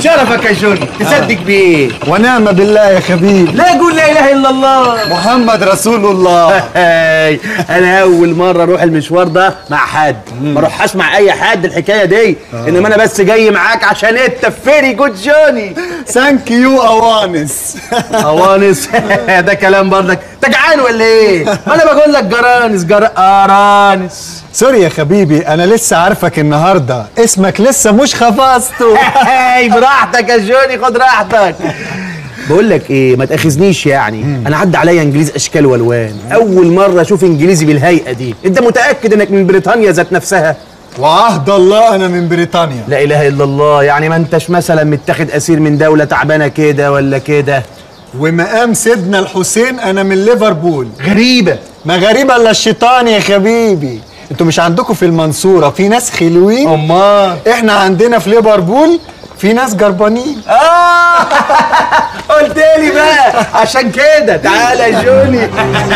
شرفك يا جوني تصدق بيه ونعم بالله يا حبيبي لا قول لا اله الا الله محمد رسول الله هاي انا اول مره اروح المشوار ده مع حد ما اروحش مع اي حد الحكايه دي انما انا بس جاي معاك عشان انت فيري جود جوني ثانك يو اوانس اوانس ده كلام برضك انت جعان ولا ايه ما انا بقول لك جرانس جر ارانس سوري يا حبيبي انا لسه عارفك النهارده اسمك لسه مش خفصته هاي براحتك يا جوني خد راحتك بقول لك ايه ما تاخذنيش يعني انا عدى عليا انجليز اشكال والوان اول مره اشوف انجليزي بالهيئه دي انت متاكد انك من بريطانيا ذات نفسها وعهد الله انا من بريطانيا لا اله الا الله يعني ما انتش مثلا متاخد اسير من دوله تعبانه كده ولا كده ومقام سيدنا الحسين انا من ليفربول غريبه ما غريبة الا الشيطان يا حبيبي انتوا مش عندكم في المنصورة في ناس حلوين امال احنا عندنا في ليفربول في ناس جربانين اه قلت لي بقى عشان كده تعالى يا جوني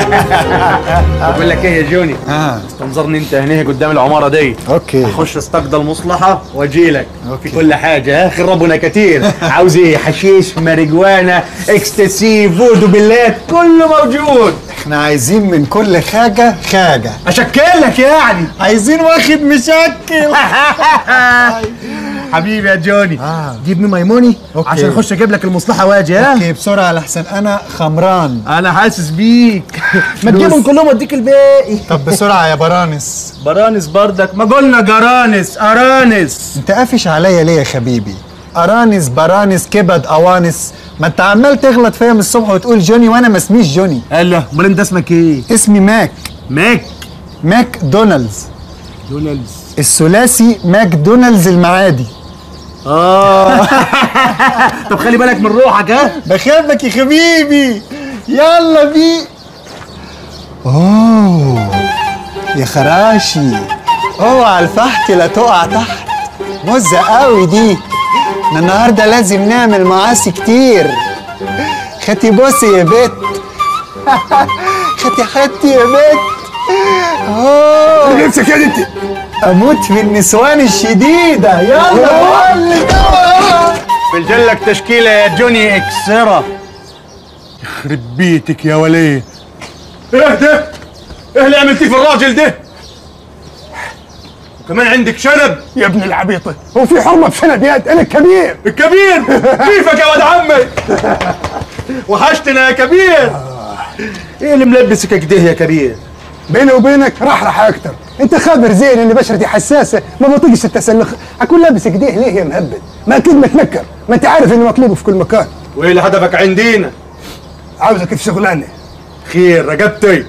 بقول لك ايه يا جوني اه تنظرني انت هنا قدام العماره دي اوكي اخش استقضى المصلحه واجي لك أوكي. في كل حاجه ها خربنا كتير عاوز ايه حشيش ماريجوانا اكستسي فودو بلات كله موجود احنا عايزين من كل حاجة حاجة اشكل لك يعني عايزين واخد مشكل حبيبي يا جوني آه. جيب مي مايموني أوكي. عشان اخش اجيب لك المصلحه واجي ها اوكي بسرعة لحسن انا خمران انا حاسس بيك ما فلوس. تجيبهم كلهم واديك الباقي طب بسرعة يا برانس برانس بردك ما قلنا جرانس ارانس انت قافش عليا ليه يا حبيبي ارانس برانس كبد اوانس ما انت عمال تغلط فيا من الصبح وتقول جوني وانا ما اسميش جوني الله امال انت اسمك ايه اسمي ماك ماك ماك دونالدز دونالدز الثلاثي ماكدونالدز المعادي اه طب خلي بالك من روحك ها بخافك يا حبيبي يلا بي اوه يا خراشي اوعى الفحت لا تقع تحت مزة قوي دي احنا النهارده لازم نعمل معاصي كتير خدتي بصي يا بت خدتي حتي يا بت اوه نفسك يا انت اموت في النسوان الشديده يلا بقول لك بلجلك تشكيله يا جوني اكسره يخرب بيتك يا وليه ايه ده؟ ايه اللي عملتيه في الراجل ده؟ وكمان عندك شنب يا ابن العبيطة هو في حرمة بسند يا انا كبير الكبير كيفك يا ولد عمي وحشتنا يا كبير ايه اللي ملبسك كده يا كبير بيني وبينك رحرح اكتر انت خابر زين ان بشرتي حساسة ما بطيقش التسلخ اكون لابس كده ليه يا مهبل ما اكيد متنكر ما انت عارف انه مطلوب في كل مكان وايه اللي هدفك عندينا عاوزك في شغلانة خير رقبتي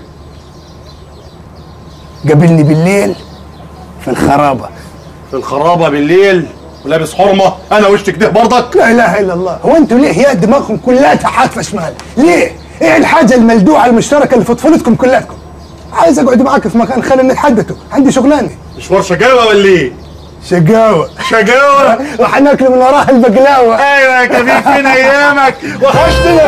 قابلني بالليل في الخرابة في الخرابه بالليل ولابس حرمه انا وشك ده برضك لا اله الا الله هو انتوا ليه يا دماغكم كلها حاطة شمال ليه ايه الحاجة الملدوعة المشتركة اللي في طفولتكم كلاتكم عايز اقعد معاك في مكان خلينا نتحدثوا عندي شغلانة مشوار شقاوه ولا ايه؟ شقاوة شقاوه وحناكل من وراها البقلاوة ايوه يا كبير فين ايامك وحشتنا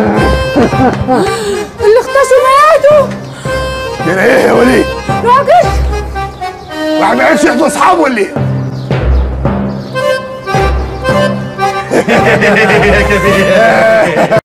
اللي اغتصوا ماتوا يا ايه يا وليد راجل واحد ما يعرفش يحضن اصحابه ولا ايه يا كبير